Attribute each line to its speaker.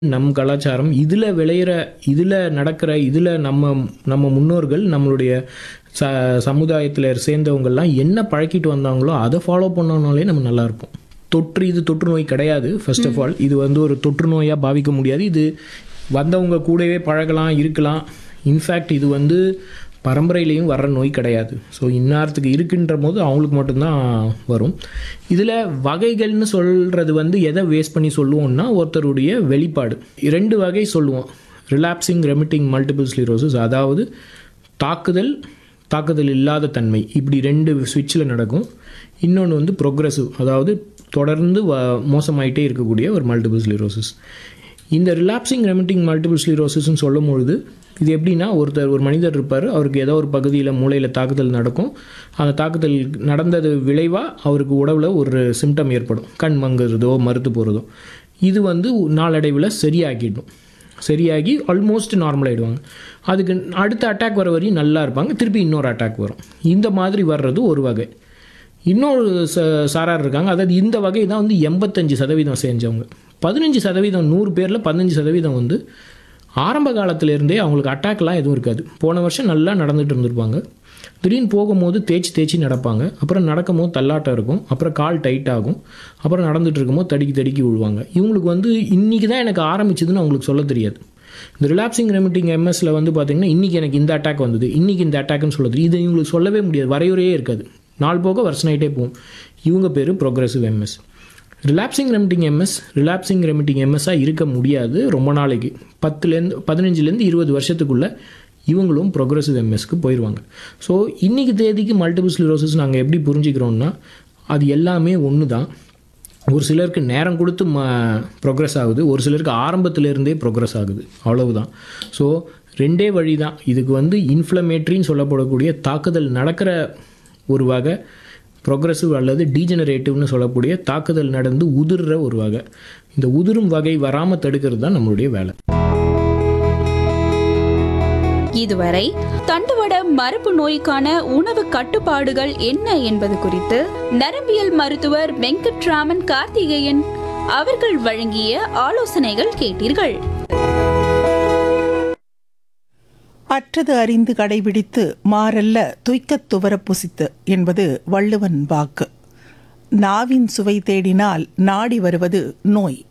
Speaker 1: நம் கலாச்சாரம் இதில் விளையிற இதில் நடக்கிற இதில் நம்ம நம்ம முன்னோர்கள் நம்மளுடைய ச சமுதாயத்தில் சேர்ந்தவங்கெல்லாம் என்ன பழக்கிட்டு வந்தாங்களோ அதை ஃபாலோ பண்ணோம்னாலே நம்ம நல்லா இருப்போம் தொற்று இது தொற்று நோய் கிடையாது ஃபர்ஸ்ட் ஆஃப் ஆல் இது வந்து ஒரு தொற்று நோயாக பாவிக்க முடியாது இது வந்தவங்க கூடவே பழகலாம் இருக்கலாம் இன்ஃபேக்ட் இது வந்து பரம்பரையிலையும் வர்ற நோய் கிடையாது ஸோ இன்னாரத்துக்கு இருக்குன்ற போது அவங்களுக்கு மட்டும்தான் வரும் இதில் வகைகள்னு சொல்கிறது வந்து எதை வேஸ்ட் பண்ணி சொல்லுவோம்னா ஒருத்தருடைய வெளிப்பாடு ரெண்டு வகை சொல்லுவோம் ரிலாப்சிங் ரெமிட்டிங் மல்டிபிள் ஸ்லீரோசிஸ் அதாவது தாக்குதல் தாக்குதல் இல்லாத தன்மை இப்படி ரெண்டு சுவிட்சில் நடக்கும் இன்னொன்று வந்து ப்ரொக்ரெசிவ் அதாவது தொடர்ந்து வ மோசமாயிட்டே இருக்கக்கூடிய ஒரு மல்டிபிள் ஸ்லீரோசிஸ் இந்த ரிலாப்சிங் ரெமிட்டிங் மல்டிபிள் ஸ்லீரோசிஸ்ன்னு சொல்லும் பொழுது இது எப்படின்னா ஒருத்தர் ஒரு மனிதர் இருப்பார் அவருக்கு ஏதோ ஒரு பகுதியில் மூளையில் தாக்குதல் நடக்கும் அந்த தாக்குதல் நடந்தது விளைவாக அவருக்கு உடவில் ஒரு சிம்டம் ஏற்படும் கண் மங்குறதோ மறுத்து போகிறதோ இது வந்து நாளடைவில் சரியாக்கிடும் சரியாகி ஆல்மோஸ்ட் நார்மல் ஆகிடுவாங்க அதுக்கு அடுத்த அட்டாக் வர வரையும் நல்லா இருப்பாங்க திருப்பி இன்னொரு அட்டாக் வரும் இந்த மாதிரி வர்றது ஒரு வகை இன்னொரு ச சாரார் இருக்காங்க அதாவது இந்த வகை தான் வந்து எண்பத்தஞ்சு சதவீதம் செஞ்சவங்க பதினஞ்சு சதவீதம் நூறு பேரில் பதினஞ்சு சதவீதம் வந்து ஆரம்ப காலத்திலேருந்தே அவங்களுக்கு அட்டாக்லாம் எதுவும் இருக்காது போன வருஷம் நல்லா நடந்துட்டு இருந்திருப்பாங்க திடீர்னு போகும்போது தேய்ச்சி தேய்ச்சி நடப்பாங்க அப்புறம் நடக்கும் போது தள்ளாட்டம் இருக்கும் அப்புறம் கால் டைட் ஆகும் அப்புறம் நடந்துட்டு இருக்கும்போது தடுக்கி தடுக்கி விழுவாங்க இவங்களுக்கு வந்து இன்றைக்கி தான் எனக்கு ஆரம்பிச்சதுன்னு அவங்களுக்கு சொல்ல தெரியாது இந்த ரிலாப்சிங் ரெமிட்டிங் எம்எஸ்ல வந்து பார்த்தீங்கன்னா இன்றைக்கி எனக்கு இந்த அட்டாக் வந்தது இன்றைக்கி இந்த அட்டாக்னு சொல்ல தெரியும் இது இவங்களுக்கு சொல்லவே முடியாது வரையுறையே இருக்காது நாள் போக வருஷம் ஆகிட்டே போகும் இவங்க பேர் progressive MS relapsing remitting MS relapsing remitting எம்எஸ்ஸாக இருக்க முடியாது ரொம்ப நாளைக்கு பத்துலேருந்து பதினஞ்சுலேருந்து இருபது வருஷத்துக்குள்ளே இவங்களும் ப்ரோக்ரஸிவ் எம்எஸ்க்கு போயிடுவாங்க ஸோ இன்றைக்கி தேதிக்கு மல்டிபிள் ஸ்லிரோசிஸ் நாங்கள் எப்படி புரிஞ்சுக்கிறோம்னா அது எல்லாமே ஒன்று தான் ஒரு சிலருக்கு நேரம் கொடுத்து ம ப்ரோக்ரஸ் ஆகுது ஒரு சிலருக்கு ஆரம்பத்திலேருந்தே ப்ரோக்ரஸ் ஆகுது அவ்வளவுதான் ஸோ ரெண்டே வழி தான் இதுக்கு வந்து இன்ஃப்ளமேட்ரின்னு சொல்லப்படக்கூடிய தாக்குதல் நடக்கிற ஒரு வகை ப்ரொக்ரெசிவ் அல்லது டீஜெனரேட்டிவ்னு சொல்லக்கூடிய தாக்குதல் நடந்து உதிர்ற ஒரு வகை இந்த உதிரும் வகை வராமல் தடுக்கிறது தான் நம்மளுடைய வேலை
Speaker 2: இதுவரை தண்டுவட மரபு நோய்க்கான உணவு கட்டுப்பாடுகள் என்ன என்பது குறித்து நரம்பியல் மருத்துவர் வெங்கட்ராமன் கார்த்திகேயன் அவர்கள் வழங்கிய ஆலோசனைகள் கேட்டீர்கள்
Speaker 3: அற்றது அறிந்து கடைபிடித்து மாறல்ல துய்க்கத் துவர புசித்து என்பது வள்ளுவன் வாக்கு நாவின் சுவை தேடினால் நாடி வருவது நோய்